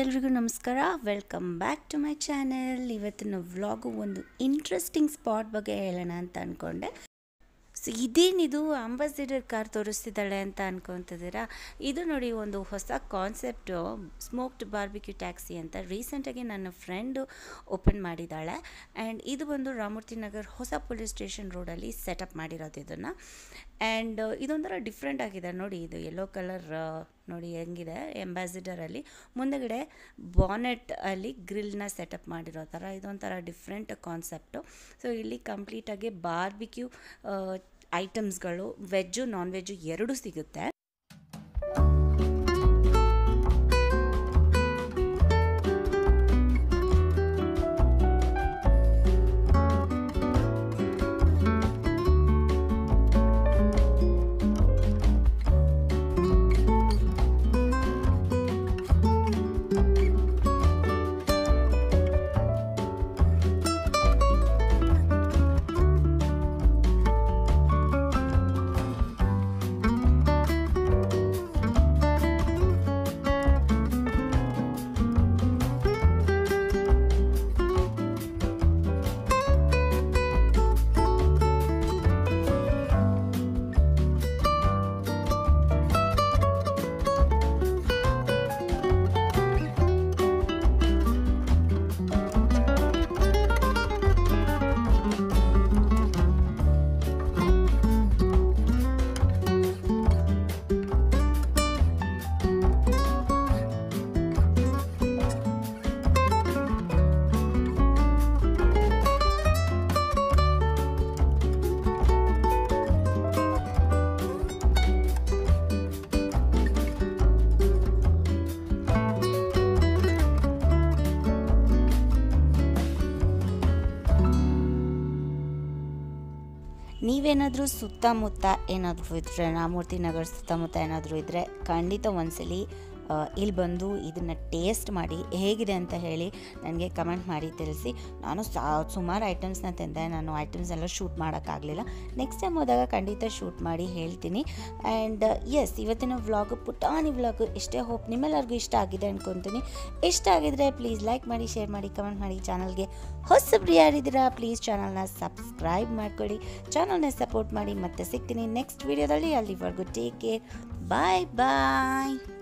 ಎಲ್ರಿಗೂ ನಮಸ್ಕಾರ welcome back to my channel ಇವತ್ತಿನ ವ್ಲಾಗು ಒಂದು ಇಂಟ್ರೆಸ್ಟಿಂಗ್ ಸ್ಪಾಟ್ ಬಗ್ಗೆ ಹೇಳೋಣ ಅಂತ ಅಂದ್ಕೊಂಡೆ ಸೊ ಇದೇನಿದು ಅಂಬಾಸಿಡರ್ ಕಾರ್ ತೋರಿಸ್ತಿದ್ದಾಳೆ ಅಂತ ಅನ್ಕೊತಿದ್ದೀರಾ ಇದು ನೋಡಿ ಒಂದು ಹೊಸ ಕಾನ್ಸೆಪ್ಟು ಸ್ಮೋಕ್ಡ್ ಬಾರ್ಬಿಕ್ಯೂ ಟ್ಯಾಕ್ಸಿ ಅಂತ ರೀಸೆಂಟಾಗಿ ನನ್ನ ಫ್ರೆಂಡು ಓಪನ್ ಮಾಡಿದ್ದಾಳೆ ಆ್ಯಂಡ್ ಇದು ಬಂದು ರಾಮೂರ್ತಿ ನಗರ್ ಹೊಸ ಪೊಲೀಸ್ ಸ್ಟೇಷನ್ ರೋಡಲ್ಲಿ ಸೆಟಪ್ ಮಾಡಿರೋದು ಇದನ್ನು ಆ್ಯಂಡ್ ಇದೊಂಥರ ಡಿಫ್ರೆಂಟ್ ಆಗಿದೆ ನೋಡಿ ಇದು ಯೆಲ್ಲೋ ಕಲರ್ ನೋಡಿ ಹೆಂಗಿದೆ ಎಂಬಾಸಿಡರಲ್ಲಿ ಮುಂದಗಡೆ ಬಾನೆಟ್ ಅಲ್ಲಿ ಗ್ರಿಲ್ನ ಸೆಟಪ್ ಮಾಡಿರೋ ಥರ ಇದೊಂಥರ ಡಿಫ್ರೆಂಟ್ ಕಾನ್ಸೆಪ್ಟು ಸೊ ಇಲ್ಲಿ ಕಂಪ್ಲೀಟಾಗಿ ಬಾರ್ಬಿಕ್ಯೂ ಐಟಮ್ಸ್ಗಳು ವೆಜ್ಜು ನಾನ್ ವೆಜ್ಜು ಎರಡೂ ಸಿಗುತ್ತೆ ನೀವೇನಾದರೂ ಸುತ್ತಮುತ್ತ ಏನಾದರೂ ಇದ್ದರೆ ರಾಮೂರ್ತಿ ನಗರ ಸುತ್ತಮುತ್ತ ಏನಾದರೂ ಇದ್ದರೆ ಖಂಡಿತ ಒಂದ್ಸಲಿ ಇಲ್ಲಿ ಬಂದು ಇದನ್ನು ಟೇಸ್ಟ್ ಮಾಡಿ ಹೇಗಿದೆ ಅಂತ ಹೇಳಿ ನನಗೆ ಕಮೆಂಟ್ ಮಾಡಿ ತಿಳಿಸಿ ನಾನು ಸಾ ಸುಮಾರು ಐಟಮ್ಸ್ನ ತಿಂದೆ ನಾನು ಐಟಮ್ಸ್ ಎಲ್ಲ ಶೂಟ್ ಮಾಡೋಕ್ಕಾಗಲಿಲ್ಲ ನೆಕ್ಸ್ಟ್ ಟೈಮ್ ಹೋದಾಗ ಖಂಡಿತ ಶೂಟ್ ಮಾಡಿ ಹೇಳ್ತೀನಿ ಆ್ಯಂಡ್ ಎಸ್ ಇವತ್ತಿನ ವ್ಲಾಗು ಪುಟಾಣಿ ವ್ಲಾಗು ಇಷ್ಟೇ ಹೋಪ್ ನಿಮ್ಮೆಲ್ಲರಿಗೂ ಇಷ್ಟ ಆಗಿದೆ ಅನ್ಕೊತೀನಿ ಇಷ್ಟ ಆಗಿದ್ರೆ ಪ್ಲೀಸ್ ಲೈಕ್ ಮಾಡಿ ಶೇರ್ ಮಾಡಿ ಕಮೆಂಟ್ ಮಾಡಿ ಚಾನಲ್ಗೆ ಹೊಸಬ್ರು ಯಾರಿದ್ದೀರಾ ಪ್ಲೀಸ್ ಚಾನಲ್ನ ಸಬ್ಸ್ಕ್ರೈಬ್ ಮಾಡ್ಕೊಳ್ಳಿ ಚಾನಲ್ನ ಸಪೋರ್ಟ್ ಮಾಡಿ ಮತ್ತೆ ಸಿಗ್ತೀನಿ ನೆಕ್ಸ್ಟ್ ವೀಡಿಯೋದಲ್ಲಿ ಅಲ್ಲಿವರೆಗೂ ಟೇಕ್ ಕೇರ್ ಬಾಯ್ ಬಾಯ್